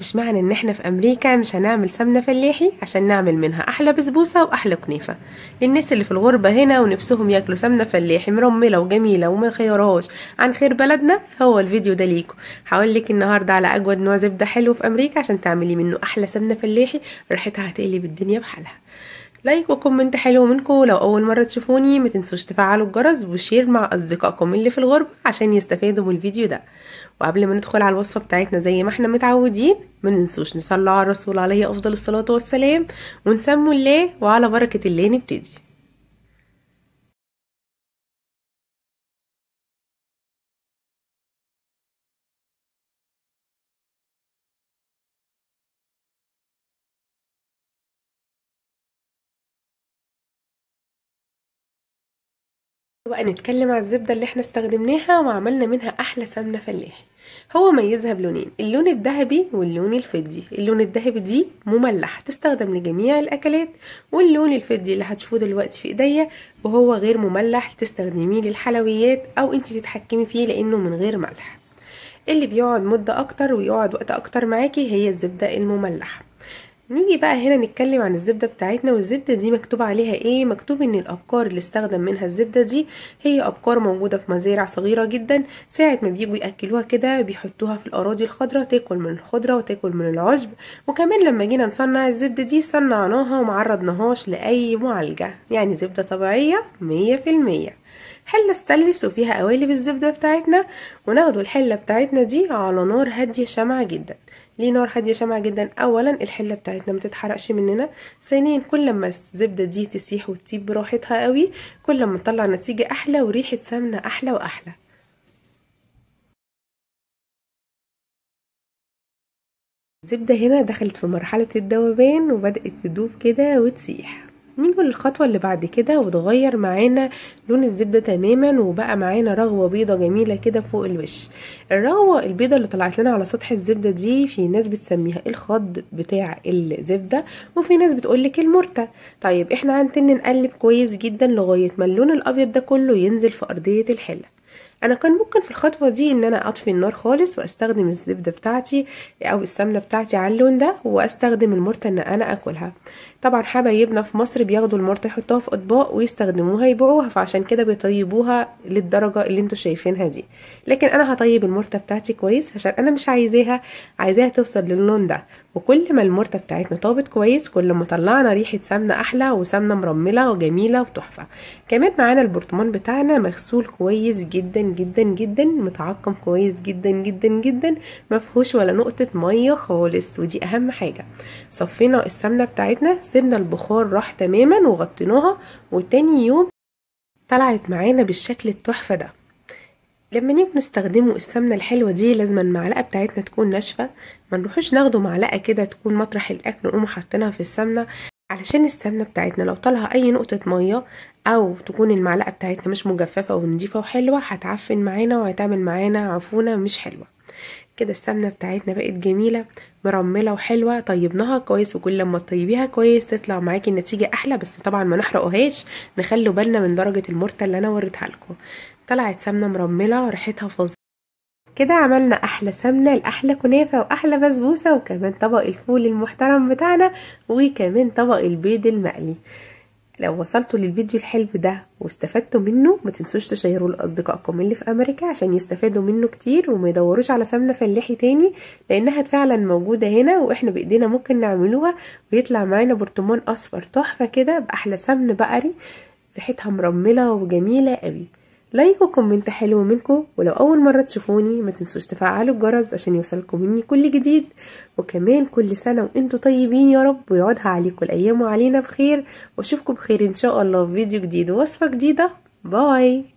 مش معنى ان احنا في امريكا مش هنعمل سمنه فلاحي عشان نعمل منها احلى بسبوسه واحلى كنافه للناس اللي في الغربه هنا ونفسهم ياكلوا سمنه فلاحي مرمله وجميله وما خيراش عن خير بلدنا هو الفيديو ده ليكم هقول لك النهارده على اجود نوع زبده حلو في امريكا عشان تعملي منه احلى سمنه فلاحي ريحتها هتقلب الدنيا بحالها لايك وكومنت حلو منكم لو اول مره تشوفوني ما تنسوش تفعلوا الجرس وشير مع اصدقائكم اللي في الغرب عشان يستفادوا من الفيديو ده وقبل ما ندخل على الوصفه بتاعتنا زي ما احنا متعودين ما ننسوش نصلي على الرسول عليه افضل الصلاه والسلام ونسموا الله وعلى بركه الله نبتدي بقى نتكلم على الزبدة اللي احنا استخدمناها وعملنا منها احلى سمنة فلاحي هو ميزها بلونين اللون الذهبي واللون الفضي اللون الذهبي دي مملح تستخدم لجميع الاكلات واللون الفضي اللي هتشوفوه دلوقتي في ايديا وهو غير مملح تستخدميه للحلويات او انت تتحكمي فيه لانه من غير ملح اللي بيقعد مدة اكتر ويقعد وقت اكتر معاكي هي الزبدة المملحة نيجي بقى هنا نتكلم عن الزبدة بتاعتنا والزبدة دي مكتوب عليها ايه مكتوب ان الابقار اللي استخدم منها الزبدة دي هي ابقار موجودة في مزارع صغيرة جدا ساعة ما بيجوا ياكلوها كده بيحطوها في الاراضي الخضراء تاكل من الخضرة وتاكل من العشب وكمان لما جينا نصنع الزبدة دي صنعناها ومعرضناهاش لاي معالجة يعني زبدة طبيعية مية في المية حلة ستانلس وفيها قوالب الزبدة بتاعتنا وناخدوا الحلة بتاعتنا دي على نار هادية شمعة جدا ليه نار هادية شمعة جدا اولا الحلة بتاعتنا ما تتحرقش مننا ثانيا كل ما الزبدة دي تسيح وتطيب براحتها قوي كل ما نطلع نتيجة احلى وريحة سمنة احلى واحلى الزبدة هنا دخلت في مرحلة الذوبان وبدأت تدوب كده وتسيح نيجي للخطوة اللي بعد كده وتغير معانا لون الزبدة تماما وبقى معانا رغوة بيضة جميلة كده فوق الوش الرغوة البيضة اللي طلعت لنا على سطح الزبدة دي في ناس بتسميها الخض بتاع الزبدة وفي ناس بتقولك المرتة طيب احنا هنتن نقلب كويس جدا لغاية ما اللون الابيض ده كله ينزل في ارضية الحلة انا كان ممكن في الخطوه دي ان انا اطفي النار خالص واستخدم الزبده بتاعتي او السمنه بتاعتي على اللون ده واستخدم المرته ان انا اكلها طبعا حبايبنا في مصر بياخدوا المرته يحطوها في اطباق ويستخدموها يبيعوها فعشان كده بيطيبوها للدرجه اللي انتوا شايفينها دي لكن انا هطيب المرته بتاعتي كويس عشان انا مش عايزاها عايزاها توصل للون ده وكل ما المرته بتاعتنا طابت كويس كل ما طلعنا ريحه سمنه احلى وسمنه مرمله وجميله وتحفه كمان معانا البرطمان بتاعنا مغسول كويس جدا جدا جدا متعقم كويس جدا جدا جدا ما فيهوش ولا نقطه ميه خالص ودي اهم حاجه صفينا السمنه بتاعتنا سيبنا البخار راح تماما وغطيناها وتاني يوم طلعت معانا بالشكل التحفه ده لما نيجي نستخدمه السمنة الحلوة دي لازم المعلقة بتاعتنا تكون ناشفة ما نروحوش ناخده معلقة كده تكون مطرح الأكل ونقوم حاطينها في السمنة علشان السمنة بتاعتنا لو طالها أي نقطة مية أو تكون المعلقة بتاعتنا مش مجففة ونضيفة وحلوة هتعفن معانا وهتعمل معانا عفونة مش حلوة كده السمنة بتاعتنا بقت جميلة مرملة وحلوة طيبناها كويس وكل لما تطيبيها كويس تطلع معاكي النتيجة أحلى بس طبعا ما نحرقوهاش نخلوا بالنا من درجة المرتة اللي أنا وريتها لكم طلعت سمنة مرملة ريحتها فظيعة كده عملنا احلى سمنه لاحلى كنافه واحلى بسبوسه وكمان طبق الفول المحترم بتاعنا وكمان طبق البيض المقلي لو وصلتوا للفيديو الحلو ده واستفدتوا منه ما تنسوش تشيروه لاصدقائكم اللي في امريكا عشان يستفادوا منه كتير وما يدوروش على سمنه فلاحي تاني لانها فعلا موجوده هنا واحنا بايدينا ممكن نعملوها ويطلع معانا برطمان اصفر تحفه كده باحلى سمن بقري ريحتها مرمله وجميله قوي لايك وكومنت حلو منكم ولو اول مره تشوفوني ما تنسوش تفعلوا الجرس عشان يوصلكم مني كل جديد وكمان كل سنه وانتم طيبين يا رب ويقعدها عليكم الايام وعلينا بخير واشوفكم بخير ان شاء الله في فيديو جديد ووصفه جديده باي